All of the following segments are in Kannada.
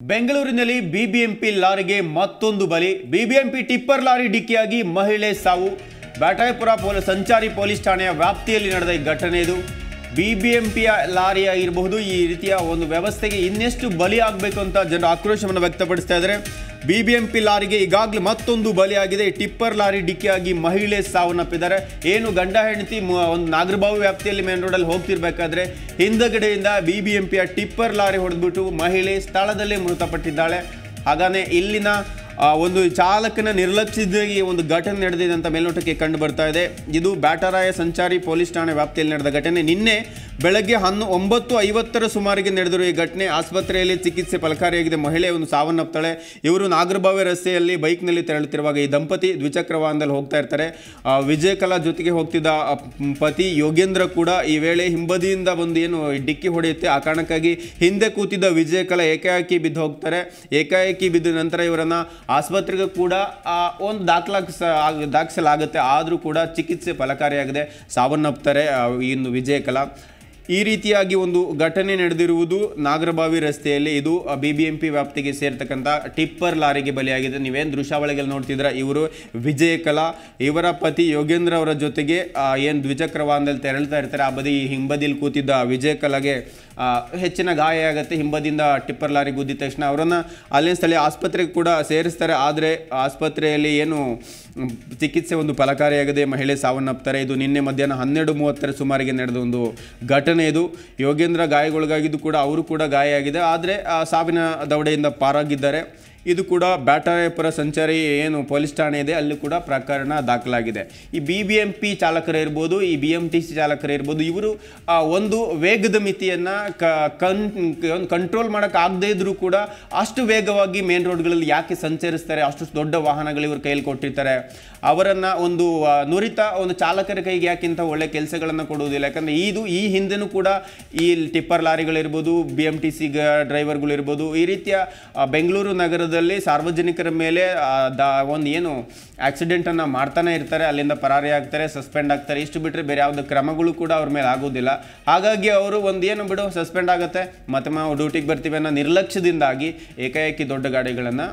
ಬೆಂಗಳೂರಿನಲ್ಲಿ ಬಿಬಿಎಂಪಿ ಲಾರಿಗೆ ಮತ್ತೊಂದು ಬಲಿ ಬಿಬಿಎಂಪಿ ಟಿಪ್ಪರ್ ಲಾರಿ ಡಿಕ್ಕಿಯಾಗಿ ಮಹಿಳೆ ಸಾವು ಬ್ಯಾಟಾಯಪುರ ಪೊಲೀಸ್ ಸಂಚಾರಿ ಪೊಲೀಸ್ ಠಾಣೆಯ ವ್ಯಾಪ್ತಿಯಲ್ಲಿ ನಡೆದ ಈ ಘಟನೆ ಇದು ಬಿಬಿಎಂಪಿಯ ಲಾರಿ ಆಗಿರಬಹುದು ಈ ರೀತಿಯ ಒಂದು ವ್ಯವಸ್ಥೆಗೆ ಇನ್ನೆಷ್ಟು ಬಲಿ ಆಗಬೇಕು ಅಂತ ಜನರು ಆಕ್ರೋಶವನ್ನು ವ್ಯಕ್ತಪಡಿಸ್ತಾ ಇದ್ದಾರೆ ಬಿಬಿಎಂಪಿ ಲಾರಿಗೆ ಈಗಾಗಲೇ ಮತ್ತೊಂದು ಬಲಿಯಾಗಿದೆ ಈ ಟಿಪ್ಪರ್ ಲಾರಿ ಡಿಕ್ಕಿಯಾಗಿ ಮಹಿಳೆ ಸಾವನ್ನಪ್ಪಿದ್ದಾರೆ ಏನು ಗಂಡ ಹೆಂಡತಿ ಮ- ಒಂದು ನಾಗರಬಾವಿ ವ್ಯಾಪ್ತಿಯಲ್ಲಿ ಮೇನ್ ರೋಡಲ್ಲಿ ಹೋಗ್ತಿರ್ಬೇಕಾದ್ರೆ ಹಿಂದಗಡೆಯಿಂದ ಬಿಬಿಎಂಪಿಯ ಟಿಪ್ಪರ್ ಲಾರಿ ಹೊಡೆದ್ಬಿಟ್ಟು ಮಹಿಳೆ ಸ್ಥಳದಲ್ಲೇ ಮೃತಪಟ್ಟಿದ್ದಾಳೆ ಹಾಗಾನೆ ಇಲ್ಲಿನ ಆ, ಒಂದು ಚಾಲಕನ ನಿರ್ಲಕ್ಷ್ಯದ ಈ ಒಂದು ಘಟನೆ ನಡೆದಿದೆ ಅಂತ ಮೇಲ್ನೋಟಕ್ಕೆ ಕಂಡು ಬರ್ತಾ ಇದೆ ಇದು ಬ್ಯಾಟರಾಯ ಸಂಚಾರಿ ಪೊಲೀಸ್ ಠಾಣೆ ವ್ಯಾಪ್ತಿಯಲ್ಲಿ ನಡೆದ ಘಟನೆ ನಿನ್ನೆ ಬೆಳಗ್ಗೆ ಹನ್ನು ಒಂಬತ್ತು ಐವತ್ತರ ಸುಮಾರಿಗೆ ನಡೆದಿರುವ ಈ ಘಟನೆ ಆಸ್ಪತ್ರೆಯಲ್ಲಿ ಚಿಕಿತ್ಸೆ ಫಲಕಾರಿಯಾಗಿದೆ ಮಹಿಳೆ ಒಂದು ಸಾವನ್ನಪ್ತಾಳೆ ಇವರು ನಾಗರಬಾವಿ ರಸ್ತೆಯಲ್ಲಿ ಬೈಕ್ನಲ್ಲಿ ತೆರಳುತ್ತಿರುವಾಗ ಈ ದಂಪತಿ ದ್ವಿಚಕ್ರ ವಾಹನದಲ್ಲಿ ಹೋಗ್ತಾ ಇರ್ತಾರೆ ಆ, ವಿಜಯ ಕಲಾ ಜೊತೆಗೆ ಹೋಗ್ತಿದ್ದ ಆ, ಮ್, ಪತಿ ಯೋಗೇಂದ್ರ ಕೂಡ ಈ ವೇಳೆ ಹಿಂಬದಿಯಿಂದ ಒಂದು ಏನು ಡಿಕ್ಕಿ ಹೊಡೆಯುತ್ತೆ ಆ ಕಾರಣಕ್ಕಾಗಿ ಹಿಂದೆ ಕೂತಿದ್ದ ವಿಜಯ ಕಲಾ ಏಕಾಏಕಿ ಬಿದ್ದು ಹೋಗ್ತಾರೆ ಏಕಾಏಕಿ ಬಿದ್ದ ನಂತರ ಇವರನ್ನ ಆಸ್ಪತ್ರೆಗೆ ಕೂಡ ಆ, ಒಂದು ದಾಖಲಾಗಿಸ ಆಗ- ದಾಖಲಿಸಲಾಗುತ್ತೆ ಆದರೂ ಕೂಡ ಚಿಕಿತ್ಸೆ ಫಲಕಾರಿಯಾಗಿದೆ ಸಾವನ್ನಪ್ತಾರೆ ಆ, ಇನ್ನು ವಿಜಯ ಕಲಾ ಈ ರೀತಿಯಾಗಿ ಒಂದು ಘಟನೆ ನಡೆದಿರುವುದು ನಾಗರಬಾವಿ ರಸ್ತೆಯಲ್ಲಿ ಇದು ಬಿ ಬಿ ಎಂ ಪಿ ವ್ಯಾಪ್ತಿಗೆ ಸೇರ್ತಕ್ಕಂಥ ಟಿಪ್ಪರ್ ಲಾರಿಗೆ ಬಲಿಯಾಗಿದೆ ನೀವೇನು ದೃಶ್ಯಾವಳಿಗಳು ನೋಡ್ತಿದ್ರ ಇವರು ವಿಜಯ ಕಲಾ ಇವರ ಪತಿ ಯೋಗೇಂದ್ರ ಅವರ ಜೊತೆಗೆ ಏನು ದ್ವಿಚಕ್ರ ವಾಹನದಲ್ಲಿ ತೆರಳ್ತಾ ಇರ್ತಾರೆ ಆ ಬದಿ ಹಿಂಬದಿಲಿ ಕೂತಿದ್ದ ವಿಜಯ ಕಲಾಗೆ ಆ, ಹೆಚ್ಚಿನ ಗಾಯ ಆಗುತ್ತೆ ಹಿಂಬದಿಯಿಂದ ಟಿಪ್ಪರ್ ಲಾರಿ ಗುದ್ದಿದ ತಕ್ಷಣ ಅವರನ್ನು ಅಲ್ಲಿನ ಸ್ಥಳೀಯ ಆಸ್ಪತ್ರೆಗೆ ಕೂಡ ಸೇರಿಸ್ತಾರೆ ಆದರೆ ಆಸ್ಪತ್ರೆಯಲ್ಲಿ ಏನು ಮ್, ಚಿಕಿತ್ಸೆ ಒಂದು ಫಲಕಾರಿಯಾಗದೆ ಮಹಿಳೆ ಸಾವನ್ನಪ್ತಾರೆ ಇದು ನಿನ್ನೆ ಮಧ್ಯಾಹ್ನ ಹನ್ನೆರಡು ಮೂವತ್ತರ ಸುಮಾರಿಗೆ ನಡೆದ ಒಂದು ಘಟನೆ ಇದು ಯೋಗೇಂದ್ರ ಗಾಯಗೊಳಗಾಗಿದ್ದು ಕೂಡ ಅವರು ಕೂಡ ಗಾಯ ಆಗಿದೆ ಆದರೆ ಆ ಸಾವಿನ ದವಡೆಯಿಂದ ಪಾರಾಗಿದ್ದಾರೆ ಇದು ಕೂಡ ಬ್ಯಾಟರಾಯಪುರ ಸಂಚಾರಿ ಏನು ಪೊಲೀಸ್ ಠಾಣೆ ಇದೆ ಅಲ್ಲಿ ಕೂಡ ಪ್ರಕರಣ ದಾಖಲಾಗಿದೆ ಈ ಬಿ ಬಿ ಎಂ ಪಿ ಚಾಲಕರು ಇರ್ಬೋದು ಈ ಬಿ ಎಂ ಟಿ ಸಿ ಚಾಲಕರು ಇರ್ಬೋದು ಇವರು ಆ, ಒಂದು ವೇಗದ ಮಿತಿಯನ್ನು ಕನ್ ಕಂಟ್ರೋಲ್ ಮಾಡೋಕ್ಕಾಗದೇ ಇದ್ರೂ ಕೂಡ ಅಷ್ಟು ವೇಗವಾಗಿ ಮೇನ್ ರೋಡ್ಗಳಲ್ಲಿ ಯಾಕೆ ಸಂಚರಿಸ್ತಾರೆ ಅಷ್ಟು ದೊಡ್ಡ ವಾಹನಗಳು ಇವ್ರ ಕೈಯಲ್ಲಿ ಕೊಟ್ಟಿರ್ತಾರೆ ಅವರನ್ನು ಒಂದು ಆ, ನುರಿತ ಒಂದು ಚಾಲಕರ ಕೈಗೆ ಯಾಕಿಂತ ಒಳ್ಳೆ ಕೆಲಸಗಳನ್ನು ಕೊಡುವುದಿಲ್ಲ ಯಾಕಂದರೆ ಇದು ಈ ಹಿಂದೆನೂ ಕೂಡ ಈ ಟಿಪ್ಪರ್ ಲಾರಿಗಳಿರ್ಬೋದು ಬಿ ಎಮ್ ಟಿ ಸಿ ಡ್ರೈವರ್ಗಳಿರ್ಬೋದು ಈ ರೀತಿಯ ಆ, ಬೆಂಗಳೂರು ನಗರದಲ್ಲಿ ಸಾರ್ವಜನಿಕರ ಮೇಲೆ ಆ, ದಾ ಒಂದು ಏನು ಆಕ್ಸಿಡೆಂಟನ್ನು ಮಾಡ್ತಾನೆ ಇರ್ತಾರೆ ಅಲ್ಲಿಂದ ಪರಾರಿ ಆಗ್ತಾರೆ ಸಸ್ಪೆಂಡ್ ಆಗ್ತಾರೆ ಇಷ್ಟು ಬಿಟ್ಟರೆ ಬೇರೆ ಯಾವುದೇ ಕ್ರಮಗಳು ಕೂಡ ಅವ್ರ ಮೇಲೆ ಆಗೋದಿಲ್ಲ ಹಾಗಾಗಿ ಅವರು ಒಂದು ಏನು ಬಿಡು ಸಸ್ಪೆಂಡ್ ಆಗುತ್ತೆ ಮತ್ತೆ ನಾವು ಡ್ಯೂಟಿಗೆ ಬರ್ತೀವಿ ಅನ್ನೋ ನಿರ್ಲಕ್ಷ್ಯದಿಂದಾಗಿ ಏಕಾಏಕಿ ದೊಡ್ಡ ಗಾಡಿಗಳನ್ನು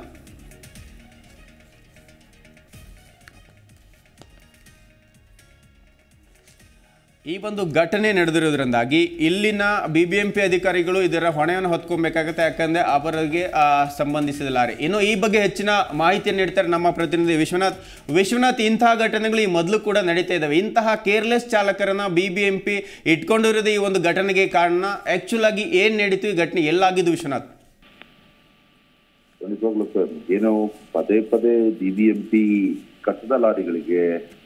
ಈ ಒಂದು ಘಟನೆ ನಡೆದಿರೋದ್ರಿಂದಾಗಿ ಇಲ್ಲಿನ ಬಿ ಬಿ ಎಂ ಪಿ ಅಧಿಕಾರಿಗಳು ಇದರ ಹೊಣೆಯನ್ನು ಹೊತ್ಕೊಬೇಕಾಗತ್ತೆ ಯಾಕಂದ್ರೆ ಅವರಿಗೆ ಆ, ಸಂಬಂಧಿಸಿದ ಲಾರಿ ಇನ್ನು ಈ ಬಗ್ಗೆ ಹೆಚ್ಚಿನ ಮಾಹಿತಿಯನ್ನು ನೀಡ್ತಾರೆ ನಮ್ಮ ಪ್ರತಿನಿಧಿ ವಿಶ್ವನಾಥ್ ವಿಶ್ವನಾಥ್ ಇಂತಹ ಘಟನೆಗಳು ಈ ಮೊದಲು ಕೂಡ ನಡೀತಾ ಇದ್ದಾವೆ ಇಂತಹ ಕೇರ್ಲೆಸ್ ಚಾಲಕರನ್ನ ಬಿ ಬಿ ಎಂ ಪಿ ಇಟ್ಕೊಂಡಿರೋದು ಈ ಒಂದು ಘಟನೆಗೆ ಕಾರಣ ಆಕ್ಚುಲ್ ಆಗಿ ಏನ್ ನಡೀತು ಈ ಘಟನೆ ಎಲ್ಲಾಗಿದ್ದು ವಿಶ್ವನಾಥ್ ಖಂಡಿತವಾಗ್ಲೂ ಸರ್ ಏನು ಪದೇ ಪದೇ ಬಿಬಿಎಂಪಿ ಕಸದ ಲಾರಿಗಳಿಗೆ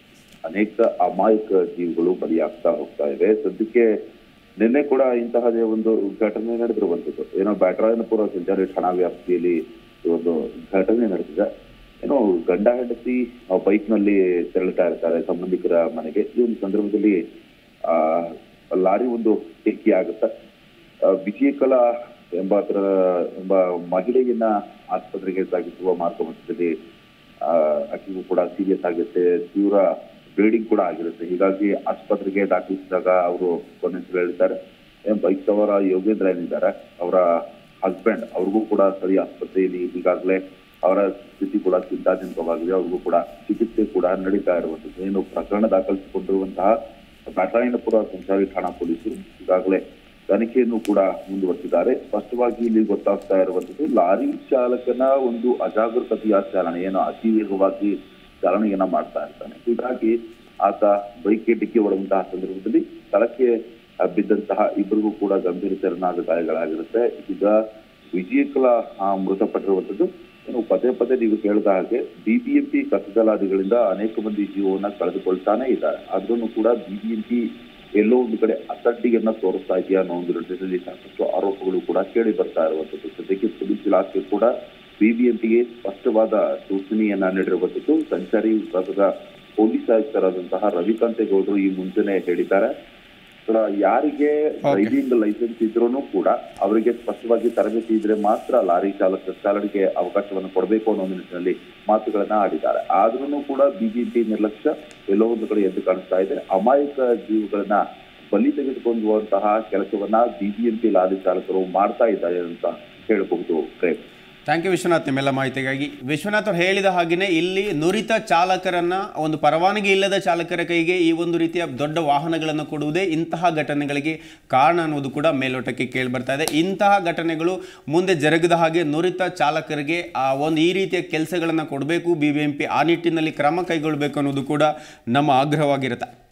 ಅನೇಕ ಅಮಾಯಕ ಜೀವಗಳು ಬಲಿಯಾಗ್ತಾ ಹೋಗ್ತಾ ಇವೆ ಸದ್ಯಕ್ಕೆ ನಿನ್ನೆ ಕೂಡ ಇಂತಹದೇ ಒಂದು ಘಟನೆ ನಡೆದಿರುವಂತದ್ದು ಏನೋ ಬ್ಯಾಟರಾಯನಪುರ ಸಂಚಾರಿ ಠಾಣಾ ವ್ಯಾಪ್ತಿಯಲ್ಲಿ ಈ ಒಂದು ಘಟನೆ ನಡೆದಿದೆ ಏನೋ ಗಂಡ ಹೆಂಡತಿ ಬೈಕ್ ನಲ್ಲಿ ತೆರಳುತ್ತಾ ಇರ್ತಾರೆ ಸಂಬಂಧಿಕರ ಮನೆಗೆ ಈ ಒಂದು ಸಂದರ್ಭದಲ್ಲಿ ಆ ಲಾರಿ ಒಂದು ಡಿಕ್ಕಿ ಆಗುತ್ತೆ ಆ, ವಿಜಯಕಲಾ ಎಂಬಾತರ ಎಂಬ ಮಹಿಳೆಯನ್ನ ಆಸ್ಪತ್ರೆಗೆ ಸಾಗಿಸುವ ಮಾರ್ಗ ಮಧ್ಯದಲ್ಲಿ ಆ, ಆಕೆಗೂ ಕೂಡ ಸೀರಿಯಸ್ ಆಗುತ್ತೆ ತೀವ್ರ ಬ್ಲೀಡಿಂಗ್ ಕೂಡ ಆಗಿರುತ್ತೆ ಹೀಗಾಗಿ ಆಸ್ಪತ್ರೆಗೆ ದಾಖಲಿಸಿದಾಗ ಅವರು ಕೊನೆಸಲು ಹೇಳ್ತಾರೆ ಏನ್ ಬೈಕ್ ಸವಾರ ಯೋಗೇಂದ್ರ ಏನಿದ್ದಾರೆ ಅವರ ಹಸ್ಬೆಂಡ್ ಅವ್ರಿಗೂ ಕೂಡ ಸರಿ ಆಸ್ಪತ್ರೆಯಲ್ಲಿ ಈಗಾಗಲೇ ಅವರ ಸ್ಥಿತಿ ಕೂಡ ಚಿಂತಾಜನಕವಾಗಿದೆ ಅವ್ರಿಗೂ ಕೂಡ ಚಿಕಿತ್ಸೆ ಕೂಡ ನಡೀತಾ ಇರುವಂತದ್ದು ಏನು ಪ್ರಕರಣ ದಾಖಲಿಸಿಕೊಂಡಿರುವಂತಹ ಬ್ಯಾಟರಾಯನಪುರ ಸಂಚಾರಿ ಠಾಣಾ ಪೊಲೀಸರು ಈಗಾಗಲೇ ತನಿಖೆಯನ್ನು ಕೂಡ ಮುಂದುವರೆಸಿದ್ದಾರೆ ಸ್ಪಷ್ಟವಾಗಿ ಇಲ್ಲಿ ಗೊತ್ತಾಗ್ತಾ ಇರುವಂತದ್ದು ಲಾರಿ ಚಾಲಕನ ಒಂದು ಅಜಾಗರೂಕತೆಯ ಚಾಲನೆ ಏನು ಅತಿ ವೇಗವಾಗಿ ಚಾಲನೆಯನ್ನ ಮಾಡ್ತಾ ಇರ್ತಾನೆ ಹೀಗಾಗಿ ಆತ ಬೈಕ್ಗೆ ಡಿಕ್ಕಿ ಹೊಡೆದಂತಹ ಸಂದರ್ಭದಲ್ಲಿ ಸ್ಥಳಕ್ಕೆ ಆ, ಬಿದ್ದಂತಹ ಇಬ್ಬರಿಗೂ ಕೂಡ ಗಂಭೀರ ತೆರನಾದ ಗಾಯಗಳಾಗಿರುತ್ತೆ ಈಗ ವಿಜಯಕಲಾ ಆ, ಮೃತಪಟ್ಟಿರುವಂತದ್ದು ಏನು ಪದೇ ಪದೇ ನೀವು ಹೇಳಿದ ಹಾಗೆ ಬಿಬಿಎಂಪಿ ಕಸದಲಾದಿಗಳಿಂದ ಅನೇಕ ಮಂದಿ ಜೀವವನ್ನ ಕಳೆದುಕೊಳ್ತಾನೆ ಇದ್ದಾರೆ ಆದ್ರೂ ಕೂಡ ಬಿಬಿಎಂಪಿ ಎಲ್ಲೋ ಒಂದು ಕಡೆ ಅಸಡ್ಡಿಯನ್ನ ತೋರಿಸ್ತಾ ಇದೆಯಾ ಅನ್ನೋ ಒಂದು ನಿಟ್ಟಿನಲ್ಲಿ ಸಾಕಷ್ಟು ಆರೋಪಗಳು ಕೂಡ ಕೇಳಿ ಬರ್ತಾ ಇರುವಂತದ್ದು ಸದ್ಯಕ್ಕೆ ಪೊಲೀಸ್ ಇಲಾಖೆ ಕೂಡ ಬಿಬಿಎಂಪಿಗೆ ಸ್ಪಷ್ಟವಾದ ಸೂಚನೆಯನ್ನ ನೀಡಿರುವಂತದ್ದು ಸಂಚಾರಿ ವಿಭಾಗದ ಪೊಲೀಸ್ ಆಯುಕ್ತರಾದಂತಹ ರವಿಕಾಂತೇಗೌಡರು ಈ ಮುಂಚೆನೆ ಹೇಳಿದ್ದಾರೆ ಕೂಡ ಯಾರಿಗೆ ಡ್ರೈವಿಂಗ್ ಲೈಸೆನ್ಸ್ ಇದ್ರೂ ಕೂಡ ಅವರಿಗೆ ಸ್ಪಷ್ಟವಾಗಿ ತರಬೇತಿ ಇದ್ರೆ ಮಾತ್ರ ಲಾರಿ ಚಾಲಕ ಚಾಲನೆಗೆ ಅವಕಾಶವನ್ನು ಕೊಡಬೇಕು ಅನ್ನೋ ಒಂದು ನಿಟ್ಟಿನಲ್ಲಿ ಮಾತುಗಳನ್ನ ಆಡಿದ್ದಾರೆ ಆದ್ರೂ ಕೂಡ ಬಿಜೆಪಿ ನಿರ್ಲಕ್ಷ್ಯ ಎಲ್ಲೋ ಒಂದು ಕಡೆ ಎದ್ದು ಕಾಣಿಸ್ತಾ ಇದೆ ಅಮಾಯಕ ಜೀವಗಳನ್ನ ಬಲಿ ತೆಗೆದುಕೊಳ್ಳುವಂತಹ ಕೆಲಸವನ್ನ ಬಿಬಿಎಂಪಿ ಲಾರಿ ಚಾಲಕರು ಮಾಡ್ತಾ ಇದ್ದಾರೆ ಅಂತ ಹೇಳಬಹುದು ಪ್ರೇಮ್ ಥ್ಯಾಂಕ್ ಯು ವಿಶ್ವನಾಥ್ ನಿಮ್ಮೆಲ್ಲ ಮಾಹಿತಿಗಾಗಿ ವಿಶ್ವನಾಥ್ ಅವ್ರು ಹೇಳಿದ ಹಾಗೆಯೇ ಇಲ್ಲಿ ನುರಿತ ಚಾಲಕರನ್ನ ಒಂದು ಪರವಾನಗಿ ಇಲ್ಲದ ಚಾಲಕರ ಕೈಗೆ ಈ ಒಂದು ರೀತಿಯ ದೊಡ್ಡ ವಾಹನಗಳನ್ನು ಕೊಡುವುದೇ ಇಂತಹ ಘಟನೆಗಳಿಗೆ ಕಾರಣ ಅನ್ನೋದು ಕೂಡ ಮೇಲೋಟಕ್ಕೆ ಕೇಳಿ ಬರ್ತಾ ಇದೆ ಇಂತಹ ಘಟನೆಗಳು ಮುಂದೆ ಜರುಗದ ಹಾಗೆ ನುರಿತ ಚಾಲಕರಿಗೆ ಆ ಒಂದು ಈ ರೀತಿಯ ಕೆಲಸಗಳನ್ನು ಕೊಡಬೇಕು ಬಿ ಬಿ ಎಂ ಪಿ ಆ ನಿಟ್ಟಿನಲ್ಲಿ ಕ್ರಮ ಕೈಗೊಳ್ಳಬೇಕು ಅನ್ನೋದು ಕೂಡ ನಮ್ಮ ಆಗ್ರಹವಾಗಿರುತ್ತೆ